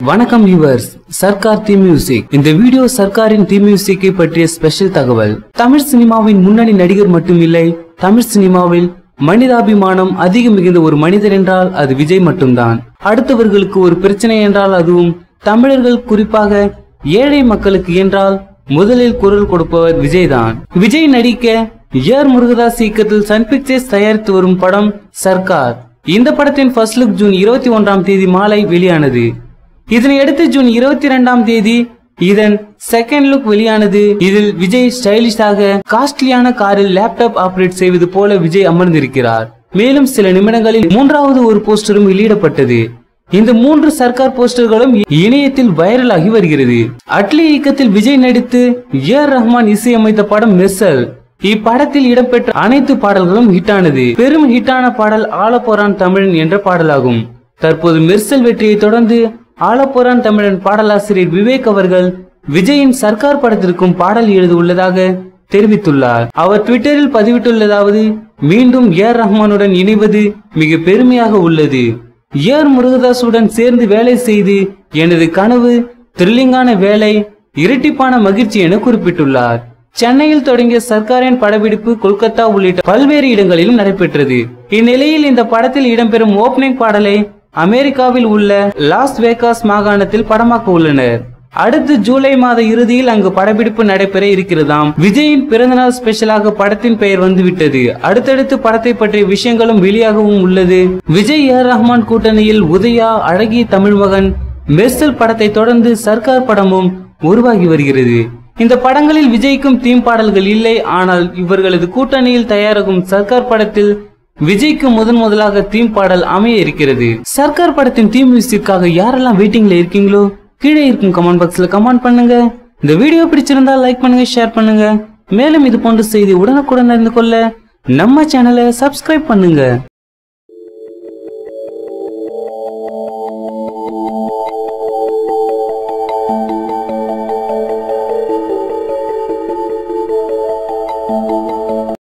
வணக்கம் வியூவர்ஸ் சர்க்கார் தீ மியூசிக் இந்த வீடியோ சர்க்காரின் தீ மியூசிக்கை பற்றிய ஸ்பெஷல் தகவல் தமிழ் சினிமாவின் முன்னணி நடிகர் மட்டும் இல்லை தமிழ் சினிமாவில் மனிதாபிமானம் அதிகம் மிகுந்த ஒரு மனிதர் என்றால் அது விஜய் மட்டும்தான் அடுத்தவர்களுக்கு ஒரு பிரச்சனை என்றால் அதுவும் தமிழர்கள் குறிப்பாக ஏழை மக்களுக்கு என்றால் முதலில் குரல் கொடுப்பவர் விஜய் தான் விஜய் நடிக்க ஏஆர் முருகதாஸ் இயக்கத்தில் சன் பிக்சர்ஸ் தயாரித்து வரும் படம் சர்க்கார் இந்த படத்தின் ஃபர்ஸ்ட் லுக் ஜூன் இருபத்தி ஒன்றாம் தேதி மாலை வெளியானது இதனை அடுத்து ஜூன் இருபத்தி இரண்டாம் தேதி இதன் செகண்ட் லுக் வெளியானது இதில் விஜய் ஸ்டைலிஷாக காஸ்ட்லியான காரில் லேப்டாப் ஆபரேட் செய்வது போல விஜய் அமர்ந்திருக்கிறார் மேலும் சில நிமிடங்களில் மூன்றாவது ஒரு போஸ்டரும் வெளியிடப்பட்டது இந்த மூன்று சர்க்கார் போஸ்டர்களும் இணையத்தில் வைரலாகி வருகிறது அட்லி இயக்கத்தில் விஜய் நடித்து ஏ ஆர் ரஹ்மான் இசையமைத்த படம் மெர்சல் இப்படத்தில் இடம்பெற்ற அனைத்து பாடல்களும் ஹிட்டானது பெரும் ஹிட்டான பாடல் ஆலப்போரான் தமிழன் என்ற பாடலாகும் தற்போது மெர்சல் வெற்றியை தொடர்ந்து ஆலப்போரான் தமிழன் பாடலாசிரியர் விவேக் அவர்கள் விஜயின் சர்க்கார் படத்திற்கும் பாடல் எழுத உள்ளதாக தெரிவித்துள்ளார் அவர் ட்விட்டரில் பதிவிட்டுள்ளதாவது மீண்டும் ஏ ஆர் ரஹ்மானுடன் இணைவது மிக பெருமையாக உள்ளது ஏ ஆர் முருகதாசுடன் சேர்ந்து வேலை செய்து எனது கனவு த்ரில்லிங்கான வேலை இரட்டிப்பான மகிழ்ச்சி என குறிப்பிட்டுள்ளார் சென்னையில் தொடங்கிய சர்க்காரின் படப்பிடிப்பு கொல்கத்தா உள்ளிட்ட பல்வேறு இடங்களிலும் நடைபெற்றது இந்நிலையில் இந்த படத்தில் இடம்பெறும் ஓப்பனிங் பாடலை அமெரிக்காவில் உள்ள லாஸ் வேகாஸ் மாகாணத்தில் படமாக்க உள்ளனர் அடுத்து ஜூலை மாத இறுதியில் அங்கு படப்பிடிப்பு நடைபெற இருக்கிறதாம் விஜயின் பிறந்தநாள் ஸ்பெஷலாக படத்தின் பெயர் வந்துவிட்டது அடுத்தடுத்து படத்தை பற்றிய விஷயங்களும் வெளியாகவும் உள்ளது விஜய் ஏ ஆர் ரஹ்மான் கூட்டணியில் உதயா அழகிய தமிழ் மகன் மெர்சல் படத்தை தொடர்ந்து சர்க்கார் படமும் உருவாகி வருகிறது இந்த படங்களில் விஜய்க்கும் தீம் பாடல்கள் இல்லை ஆனால் இவர்களது கூட்டணியில் தயாராகும் சர்க்கார் படத்தில் விஜய்க்கு முதன் முதலாக தீம் பாடல் அமைய இருக்கிறது சர்க்கார் படத்தின் தீம் மியூசிக்காக யாரெல்லாம் வெயிட்டிங்ல இருக்கீங்களோ கீழே இருக்கும் கமெண்ட் பாக்ஸ்ல கமெண்ட் பண்ணுங்க இந்த வீடியோ பிடிச்சிருந்தா லைக் பண்ணுங்க ஷேர் பண்ணுங்க மேலும் இது போன்ற செய்தி உடனுக்குடன் அறிந்து கொள்ள நம்ம சேனலை சப்ஸ்கிரைப் பண்ணுங்க